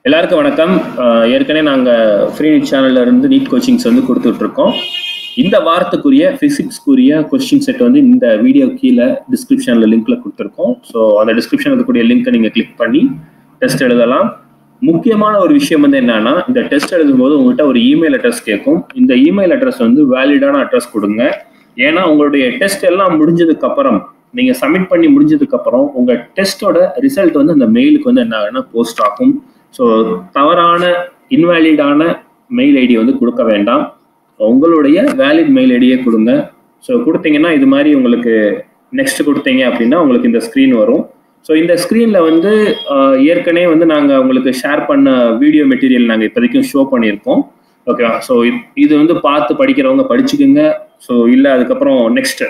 எல்லாருக்கும் வணக்கம் அஹ் ஏற்கனவே நாங்கள் ஃப்ரீ நீட் சேனல்ல இருந்து நீட் கோச்சிங்ஸ் வந்து கொடுத்துட்டு இருக்கோம் இந்த வாரத்துக்குரிய ஃபிசிக்ஸ்க்குரிய கொஸ்டின் செட் வந்து இந்த வீடியோ கீழே டிஸ்கிரிப்ஷன்ல லிங்க்ல கொடுத்துருக்கோம் ஸோ அந்த டிஸ்கிரிப்ஷன் இருக்கக்கூடிய லிங்க்கை நீங்கள் கிளிக் பண்ணி டெஸ்ட் எழுதலாம் முக்கியமான ஒரு விஷயம் வந்து என்னன்னா இந்த டெஸ்ட் எழுதும்போது உங்கள்கிட்ட ஒரு இமெயில் அட்ரஸ் கேட்கும் இந்த இமெயில் அட்ரஸ் வந்து வேலிடான அட்ரஸ் கொடுங்க ஏன்னா உங்களுடைய டெஸ்ட் எல்லாம் முடிஞ்சதுக்கு அப்புறம் நீங்க சப்மிட் பண்ணி முடிஞ்சதுக்கு அப்புறம் உங்க டெஸ்டோட ரிசல்ட் வந்து அந்த மெயிலுக்கு வந்து என்ன ஆகும்னா போஸ்ட் ஆகும் ஸோ தவறான இன்வேலிடான மெயில் ஐடி வந்து கொடுக்க வேண்டாம் உங்களுடைய வேலிட் மெயில் ஐடியே கொடுங்க ஸோ கொடுத்தீங்கன்னா இது மாதிரி உங்களுக்கு நெக்ஸ்ட் கொடுத்தீங்க அப்படின்னா உங்களுக்கு இந்த ஸ்க்ரீன் வரும் ஸோ இந்த ஸ்க்ரீனில் வந்து ஆஹ், ஏற்கனவே வந்து நாங்கள் உங்களுக்கு ஷேர் பண்ண வீடியோ மெட்டீரியல் நாங்கள் இப்போதைக்கும் ஷோ பண்ணியிருக்கோம் ஓகேவா ஸோ இது வந்து பார்த்து படிக்கிறவங்க படிச்சுக்குங்க ஸோ இல்லை அதுக்கப்புறம் நெக்ஸ்ட்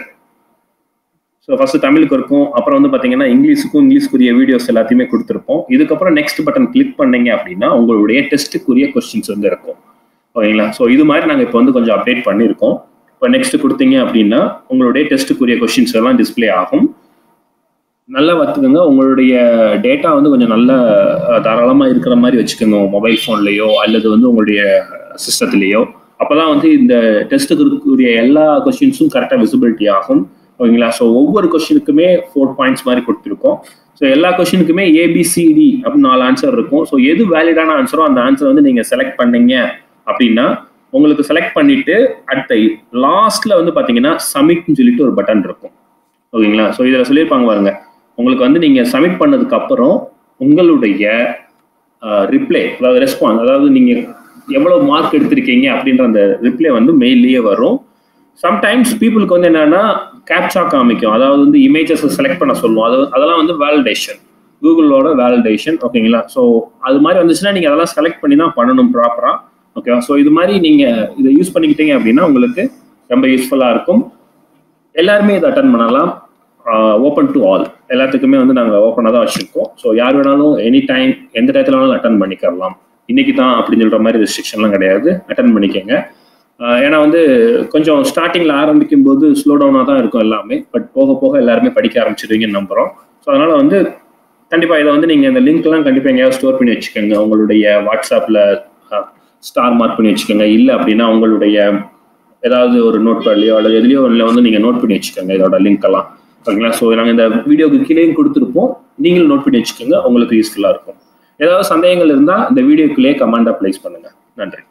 ஸோ ஃபர்ஸ்ட் தமிழுக்கு இருக்கும் அப்புறம் வந்து பார்த்தீங்கன்னா இங்கிலீஷுக்கும் இங்கிலீஷ்க்குரிய வீடியோஸ் எல்லாத்தையுமே கொடுத்துருப்போம் இதுக்கப்புறம் நெக்ஸ்ட் பட்டன் கிளிக் பண்ணீங்க அப்படின்னா உங்களுடைய டெஸ்ட்டுக்குரிய கொஸ்டின்ஸ் வந்து இருக்கும் ஓகேங்களா ஸோ இது மாதிரி நாங்கள் இப்போ வந்து கொஞ்சம் அப்டேட் பண்ணியிருக்கோம் இப்போ நெக்ஸ்ட் கொடுத்தீங்க அப்படின்னா உங்களுடைய டெஸ்ட்டுக்குரிய கொஸ்டின்ஸ் எல்லாம் டிஸ்ப்ளே ஆகும் நல்லா பார்த்துக்கோங்க உங்களுடைய டேட்டா வந்து கொஞ்சம் நல்ல அஹ், தாராளமா இருக்கிற மாதிரி வச்சுக்கோங்க மொபைல் ஃபோன்லேயோ அல்லது வந்து உங்களுடைய சிஸ்டத்துலேயோ அப்பதான் வந்து இந்த டெஸ்ட்டுக்கு இருக்கக்கூடிய எல்லா கொஸ்டின்ஸும் கரெக்டாக விசிபிலிட்டி ஆகும் ஓகேங்களா ஸோ ஒவ்வொரு கொஸ்டினுக்குமே ஃபோர் பாயிண்ட்ஸ் மாதிரி கொடுத்துருக்கோம் ஸோ எல்லா கொஸ்டினுக்குமே ஏபிசிடி அப்படின்னு நாலு ஆன்சர் இருக்கும் ஸோ எது வேலிடான ஆன்சரோ அந்த ஆன்சர் வந்து நீங்கள் செலக்ட் பண்ணீங்க அப்படின்னா உங்களுக்கு செலக்ட் பண்ணிட்டு அடுத்த லாஸ்ட்ல வந்து பார்த்தீங்கன்னா சப்மிட்னு சொல்லிட்டு ஒரு பட்டன் இருக்கும் ஓகேங்களா ஸோ இதில் சொல்லியிருப்பாங்க பாருங்க உங்களுக்கு வந்து நீங்கள் சப்மிட் பண்ணதுக்கு அப்புறம் உங்களுடைய ரிப்ளை அதாவது ரெஸ்பான்ஸ் அதாவது நீங்கள் எவ்வளோ மார்க் எடுத்திருக்கீங்க அப்படின்ற அந்த ரிப்ளை வந்து மெயிலேயே வரும் சம்டைம்ஸ் பீப்புளுக்கு வந்து என்னன்னா கேப்சா காமிக்கும் அதாவது வந்து இமேஜஸ் செலக்ட் பண்ண சொல்லுவோம் அது அதெல்லாம் வந்து வேலிடேஷன் கூகுளோட வேலிடேஷன் ஓகேங்களா ஸோ அது மாதிரி வந்துச்சுன்னா நீங்கள் அதெல்லாம் செலக்ட் பண்ணி தான் பண்ணணும் ப்ராப்பராக ஓகேவா ஸோ இது மாதிரி நீங்கள் இதை யூஸ் பண்ணிக்கிட்டீங்க அப்படின்னா உங்களுக்கு ரொம்ப யூஸ்ஃபுல்லாக இருக்கும் எல்லாருமே இதை அட்டன் பண்ணலாம் ஓப்பன் டு ஆல் எல்லாத்துக்குமே வந்து நாங்கள் ஓப்பனாக தான் வச்சுருக்கோம் ஸோ யார் வேணாலும் எனி டைம் எந்த டயத்தில் வேணாலும் அட்டன் பண்ணிக்கலாம் இன்னைக்கு தான் அப்படின்னு சொல்கிற மாதிரி ரெஸ்ட்ரிக்ஷன்லாம் கிடையாது அட்டன் பண்ணிக்கோங்க ஆஹ் ஏன்னா வந்து கொஞ்சம் ஸ்டார்டிங்கில் ஆரம்பிக்கும் போது ஸ்லோ டவுனாக தான் இருக்கும் எல்லாமே பட் போக போக எல்லாருமே படிக்க ஆரம்பிச்சிருவீங்கன்னு நம்புகிறோம் ஸோ அதனால் வந்து கண்டிப்பாக இதை வந்து நீங்கள் இந்த லிங்க்லாம் கண்டிப்பாக எங்கேயாவது ஸ்டோர் பண்ணி வச்சுக்கோங்க உங்களுடைய வாட்ஸ்அப்பில் ஸ்டார் மார்க் பண்ணி வச்சுக்கோங்க இல்லை அப்படின்னா உங்களுடைய ஏதாவது ஒரு நோட் பேட்லையோ அல்லது எதுலையோ ஒன்றில் வந்து நீங்கள் நோட் பண்ணி வச்சுக்கோங்க இதோட லிங்க் எல்லாம் ஓகேங்களா ஸோ நாங்கள் இந்த வீடியோக்கு கீழேயும் கொடுத்துருப்போம் நீங்களும் நோட் பண்ணி வச்சுக்கோங்க உங்களுக்கு யூஸ்ஃபுல்லாக இருக்கும் ஏதாவது சந்தேகங்கள் இருந்தால் இந்த வீடியோக்குள்ளேயே கமெண்டாக ப்ளேஸ் பண்ணுங்கள் நன்றி